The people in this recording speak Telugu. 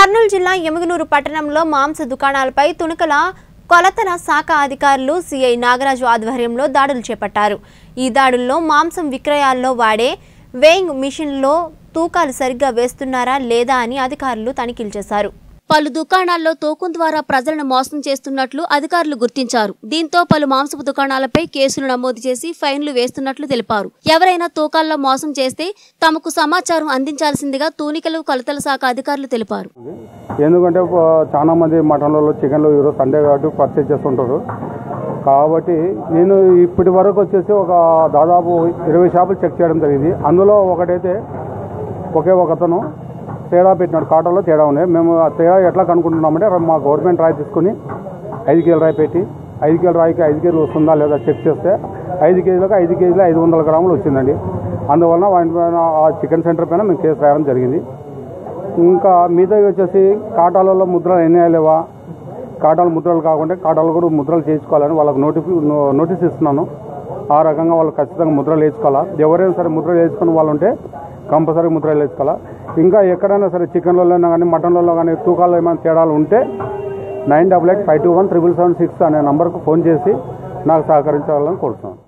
కర్నూలు జిల్లా ఎముగనూరు పట్టణంలో మాంస దుకాణాలపై తుణుకల కొలతల శాఖ అధికారులు సిఐ నాగరాజు ఆధ్వర్యంలో దాడులు చేపట్టారు ఈ దాడుల్లో మాంసం విక్రయాల్లో వాడే వేయింగ్ మిషన్లో తూకాలు సరిగ్గా వేస్తున్నారా లేదా అని అధికారులు తనిఖీలు చేశారు పలు దుకాణాల్లో తూకం ద్వారా ప్రజలను మోసం చేస్తున్నట్లు అధికారులు గుర్తించారు దీంతో పలు మాంసపు దుకాణాలపై కేసులు నమోదు చేసి ఫైన్లు వేస్తున్నట్లు తెలిపారు ఎవరైనా తూకాల్లో మోసం చేస్తే తమకు సమాచారం అందించాల్సిందిగా తూనికలు కొలతల శాఖ అధికారులు తెలిపారు ఎందుకంటే ఆ, చాలా మంది మటన్లలో చికెన్లు ఈరోజు సండే కాబట్టి పర్చేజ్ చేస్తుంటారు కాబట్టి నేను ఇప్పటి వరకు వచ్చేసి ఒక దాదాపు ఇరవై షాపులు చెక్ చేయడం జరిగింది అందులో ఒకటైతే ఒకే ఒకతను తేడా పెట్టినాడు కాటలో తేడా ఉన్నాయి మేము ఆ తేడా ఎట్లా కనుక్కుంటున్నామంటే మా గవర్నమెంట్ రాయి తీసుకుని ఐదు కేజీల రాయి పెట్టి ఐదు కేజీల రాయికి ఐదు కేజీలు వస్తుందా లేదా చెక్ చేస్తే ఐదు కేజీలకు ఐదు కేజీలు ఐదు వందల గ్రాములు వచ్చిందండి అందువలన వాటి పైన ఆ చికెన్ సెంటర్ పైన మేము కేసు రాయడం జరిగింది ఇంకా మిగతా వచ్చేసి కాటాలలో ముద్రలు ఎన్ని లేవా కాటాలు ముద్రలు కాకుండా కాటాలు కూడా ముద్రలు చేయించుకోవాలని వాళ్ళకి నోటిఫి నో- నోటీస్ ఇస్తున్నాను ఆ రకంగా వాళ్ళు ఖచ్చితంగా ముద్రలు వేసుకోవాలా ఎవరైనా సరే ముద్రలు వేసుకుని వాళ్ళు ఉంటే కంపల్సరీ ముద్రలు వేసుకోవాలా ఇంకా ఎక్కడైనా సరే చికెన్లలో కానీ మటన్లలో కానీ తూకాల్లో ఏమైనా తేడాలు ఉంటే nine double eight five two one triple seven six అనే నంబర్కు ఫోన్ చేసి నాకు సహకరించాలని కోరుతున్నాను